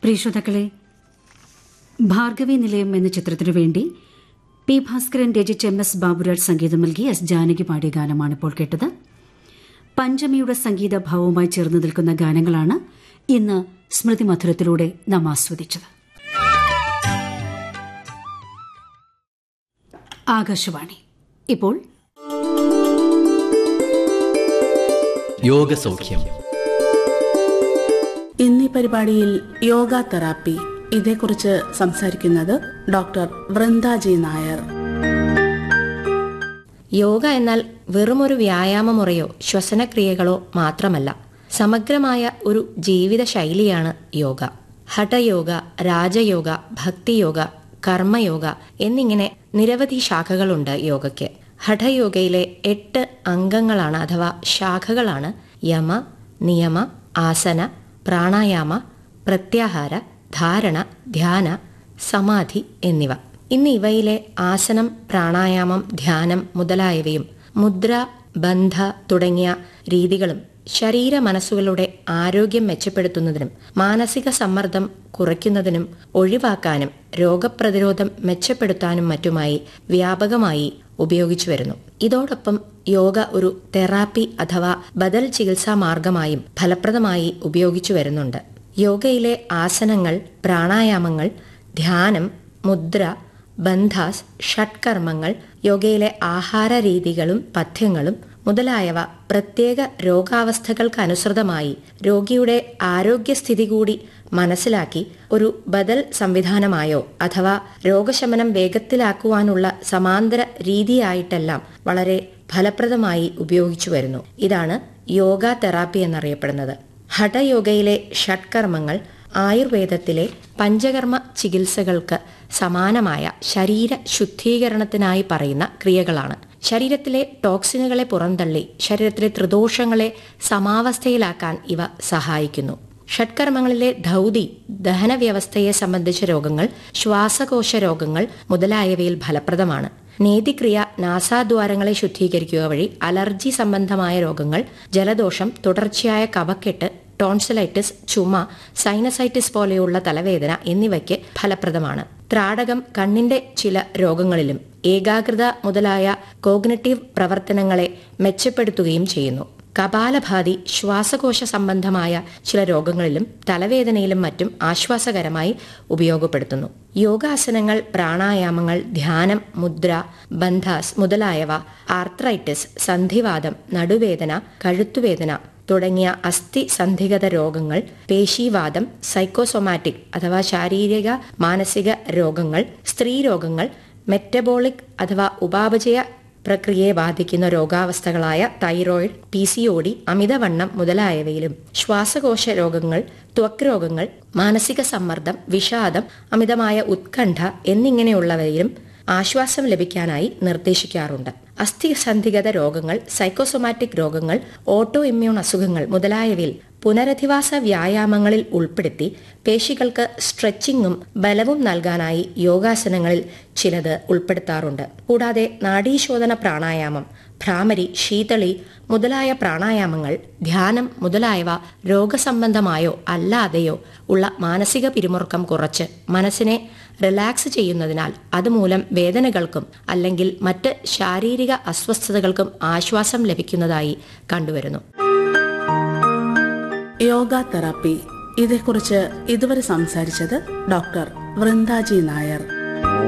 പ്രിയ ശ്രോതാക്കളെ ഭാർഗവി നിലയം എന്ന ചിത്രത്തിനു വേണ്ടി പി ഭാസ്കരൻ രചിച്ച എം എസ് ബാബുരാജ് സംഗീതം നൽകി എസ് ജാനകി പാടിയ ഗാനമാണ് ഇപ്പോൾ കേട്ടത് പഞ്ചമിയുടെ സംഗീത ഭാവവുമായി ചേർന്ന് നിൽക്കുന്ന ഗാനങ്ങളാണ് ഇന്ന് സ്മൃതി മധുരത്തിലൂടെ നാം ആസ്വദിച്ചത് ആകാശവാണി ഇപ്പോൾ യോഗസൗഖ്യം ഇന്നീ പരിപാടിയിൽ യോഗ തെറാപ്പി ഇതേക്കുറിച്ച് സംസാരിക്കുന്നത് ഡോക്ടർ വൃന്ദാജി നായർ യോഗ എന്നാൽ വെറുമൊരു വ്യായാമ മുറയോ ശ്വസനക്രിയകളോ മാത്രമല്ല സമഗ്രമായ ഒരു ജീവിത ശൈലിയാണ് യോഗ ഹഠയോഗ രാജയോഗ ഭക്തിയോഗ കർമ്മയോഗ എന്നിങ്ങനെ നിരവധി ശാഖകളുണ്ട് യോഗയ്ക്ക് ഹഠയോഗയിലെ എട്ട് അംഗങ്ങളാണ് അഥവാ ശാഖകളാണ് യമ നിയമ ആസന പ്രാണായാമ പ്രത്യാഹാര ധാരണ ധ്യാന സമാധി എന്നിവ ഇന്ന് ഇവയിലെ ആസനം പ്രാണായാമം ധ്യാനം മുതലായവയും മുദ്ര ബന്ധ തുടങ്ങിയ രീതികളും ശരീര മനസ്സുകളുടെ ആരോഗ്യം മെച്ചപ്പെടുത്തുന്നതിനും മാനസിക സമ്മർദ്ദം കുറയ്ക്കുന്നതിനും ഒഴിവാക്കാനും രോഗപ്രതിരോധം മെച്ചപ്പെടുത്താനും മറ്റുമായി വ്യാപകമായി ഉപയോഗിച്ചു വരുന്നു ഇതോടൊപ്പം യോഗ ഒരു തെറാപ്പി അഥവാ ബദൽ ചികിത്സാ മാർഗമായും ഫലപ്രദമായി ഉപയോഗിച്ചു വരുന്നുണ്ട് യോഗയിലെ ആസനങ്ങൾ പ്രാണായാമങ്ങൾ ധ്യാനം മുദ്ര ബന്ധാസ് ഷഡ്കർമ്മങ്ങൾ യോഗയിലെ ആഹാര രീതികളും പഥ്യങ്ങളും മുതലായവ പ്രത്യേക രോഗാവസ്ഥകൾക്കനുസൃതമായി രോഗിയുടെ ആരോഗ്യസ്ഥിതി കൂടി മനസ്സിലാക്കി ഒരു ബദൽ സംവിധാനമായോ അഥവാ രോഗശമനം വേഗത്തിലാക്കുവാനുള്ള സമാന്തര രീതിയായിട്ടെല്ലാം വളരെ ഫലപ്രദമായി ഉപയോഗിച്ചു വരുന്നു ഇതാണ് യോഗ തെറാപ്പി എന്നറിയപ്പെടുന്നത് ഹഠയോഗയിലെ ഷഡ്കർമ്മങ്ങൾ ആയുർവേദത്തിലെ പഞ്ചകർമ്മ ചികിത്സകൾക്ക് സമാനമായ ശരീര ശുദ്ധീകരണത്തിനായി പറയുന്ന ക്രിയകളാണ് ശരീരത്തിലെ ടോക്സിനുകളെ പുറന്തള്ളി ശരീരത്തിലെ ത്രിദോഷങ്ങളെ സമാവസ്ഥയിലാക്കാൻ ഇവ സഹായിക്കുന്നു ഷഡ്കർമ്മങ്ങളിലെ ധൗതി ദഹന വ്യവസ്ഥയെ സംബന്ധിച്ച രോഗങ്ങൾ ശ്വാസകോശ രോഗങ്ങൾ മുതലായവയിൽ ഫലപ്രദമാണ് നേതിക്രിയ നാസാദ്വാരങ്ങളെ ശുദ്ധീകരിക്കുക വഴി അലർജി സംബന്ധമായ രോഗങ്ങൾ ജലദോഷം തുടർച്ചയായ കഫക്കെട്ട് ടോൺസിലൈറ്റിസ് ചുമ സൈനസൈറ്റിസ് പോലെയുള്ള തലവേദന എന്നിവയ്ക്ക് ഫലപ്രദമാണ് ത്രാടകം കണ്ണിന്റെ ചില രോഗങ്ങളിലും ഏകാഗ്രത മുതലായ കോഗ്നറ്റീവ് പ്രവർത്തനങ്ങളെ മെച്ചപ്പെടുത്തുകയും ചെയ്യുന്നു കപാലഭാതി ശ്വാസകോശ സംബന്ധമായ ചില രോഗങ്ങളിലും തലവേദനയിലും മറ്റും ആശ്വാസകരമായി ഉപയോഗപ്പെടുത്തുന്നു യോഗാസനങ്ങൾ പ്രാണായാമങ്ങൾ ധ്യാനം മുദ്ര ബന്ധാസ് മുതലായവ ആർത്രൈറ്റിസ് സന്ധിവാദം നടുവേദന കഴുത്തുവേദന തുടങ്ങിയ അസ്ഥി സന്ധിഗത രോഗങ്ങൾ പേശീവാദം സൈക്കോസൊമാറ്റിക് അഥവാ ശാരീരിക മാനസിക രോഗങ്ങൾ സ്ത്രീരോഗങ്ങൾ മെറ്റബോളിക് അഥവാ ഉപാപചയ പ്രക്രിയയെ ബാധിക്കുന്ന രോഗാവസ്ഥകളായ thyroid P C O D അമിതവണ്ണം മുതലായവയിലും ശ്വാസകോശ രോഗങ്ങൾ ത്വക്ക് രോഗങ്ങൾ മാനസിക സമ്മർദ്ദം വിഷാദം അമിതമായ ഉത്കണ്ഠ എന്നിങ്ങനെയുള്ളവയിലും ആശ്വാസം ലഭിക്കാനായി നിർദ്ദേശിക്കാറുണ്ട് അസ്ഥിസന്ധിഗത രോഗങ്ങൾ സൈക്കോസൊമാറ്റിക് രോഗങ്ങൾ ഓട്ടോ ഇമ്മ്യൂൺ അസുഖങ്ങൾ മുതലായവയിൽ പുനരധിവാസ വ്യായാമങ്ങളിൽ ഉൾപ്പെടുത്തി പേശികൾക്ക് സ്ട്രെച്ചിങ്ങും ബലവും നൽകാനായി യോഗാസനങ്ങളിൽ ചിലത് ഉൾപ്പെടുത്താറുണ്ട് കൂടാതെ നാഡീശോധന പ്രാണായാമം ഭ്രാമരി ശീതളി മുതലായ പ്രാണായാമങ്ങൾ ധ്യാനം മുതലായവ രോഗസംബന്ധമായോ അല്ലാതെയോ ഉള്ള മാനസിക പിരിമുറുക്കം കുറച്ച് മനസ്സിനെ റിലാക്സ് ചെയ്യുന്നതിനാൽ അതുമൂലം വേദനകൾക്കും അല്ലെങ്കിൽ മറ്റ് ശാരീരിക അസ്വസ്ഥതകൾക്കും ആശ്വാസം ലഭിക്കുന്നതായി കണ്ടുവരുന്നു യോഗ തെറാപ്പി ഇതേക്കുറിച്ച് ഇതുവരെ സംസാരിച്ചത് ഡോക്ടർ വൃന്ദാജി നായർ